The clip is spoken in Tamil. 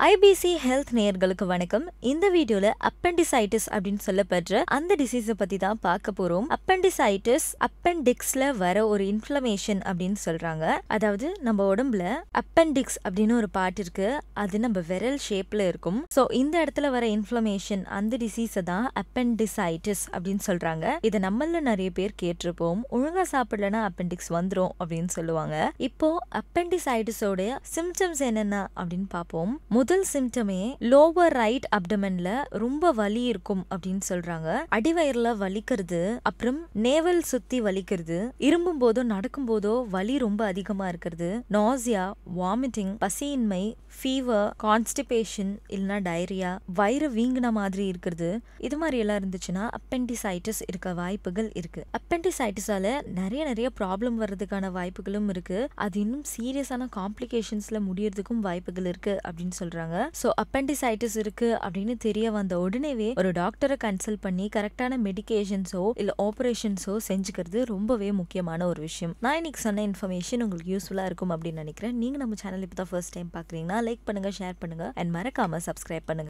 ஐபிசி ஹெல்த் நேயர்களுக்கு வணக்கம் இந்த வீடியோல அப்பெண்டிசைட்டிஸ் அப்படின்னு சொல்லப்படுற அந்த டிசீஸை பத்தி தான் பார்க்க போறோம் அப்பெண்டிசைட்டிஸ் அப்பெண்டிக்ஸ்ல வர ஒரு இன்ஃப்ளமேஷன் அப்படின்னு சொல்றாங்க அதாவது நம்ம உடம்புல அப்பெண்டிக்ஸ் அப்படின்னு ஒரு பார்ட் இருக்கு அது நம்ம விரல் ஷேப்ல இருக்கும் ஸோ இந்த இடத்துல வர இன்ஃப்ளமேஷன் அந்த டிசீஸை தான் அப்பெண்டிசைட்டிஸ் அப்படின்னு சொல்றாங்க இதை நம்மள நிறைய பேர் கேட்டிருப்போம் ஒழுங்கா சாப்பிடலன்னா அப்பெண்டிக்ஸ் வந்துரும் அப்படின்னு சொல்லுவாங்க இப்போ அப்பெண்டிசைட்டிஸோட சிம்டம்ஸ் என்னென்ன அப்படின்னு பார்ப்போம் முதல் சிம்டமே லோவர் ரைட் அப்டமன்ல ரொம்ப வலி இருக்கும் அப்படின்னு சொல்றாங்க அடிவயர்ல வலிக்கிறது அப்புறம் நேவல் சுத்தி வலிக்கிறது இரும்பும் போதோ நடக்கும் போதோ வலி ரொம்ப அதிகமா இருக்கிறது நாசியா வாமிட்டிங் பசியின்மை ஃபீவர் கான்ஸ்டிபேஷன் இல்லைன்னா டயரியா வயிறு வீங்கின மாதிரி இருக்கிறது இது மாதிரி எல்லாம் இருந்துச்சுன்னா அப்பெண்டிசைட்டிஸ் இருக்க வாய்ப்புகள் இருக்கு அப்பெண்டிசைட்டிஸால நிறைய நிறைய ப்ராப்ளம் வர்றதுக்கான வாய்ப்புகளும் இருக்கு அது இன்னும் சீரியஸான காம்ப்ளிகேஷன்ஸ்ல முடியறதுக்கும் வாய்ப்புகள் இருக்கு அப்படின்னு சொல்றாங்க ஸோ அப்பெண்டிசைட்டிஸ் இருக்கு அப்படின்னு தெரிய வந்த உடனேவே ஒரு டாக்டரை கன்சல்ட் பண்ணி கரெக்டான மெடிகேஷன்ஸோ இல்ல ஆபரேஷன்ஸோ செஞ்சுக்கிறது ரொம்பவே முக்கியமான ஒரு விஷயம் நான் இன்னைக்கு சொன்ன இன்ஃபர்மேஷன் உங்களுக்கு யூஸ்ஃபுல்லா இருக்கும் அப்படின்னு நினைக்கிறேன் நீங்க நம்ம சேனல் இப்போ தான் ஃபர்ஸ்ட் டைம் பாக்குறீங்கன்னா லைக் பண்ணுங்க ஷேர் பண்ணுங்க அண்ட் மறக்காம சப்ஸ்கிரைப் பண்ணுங்க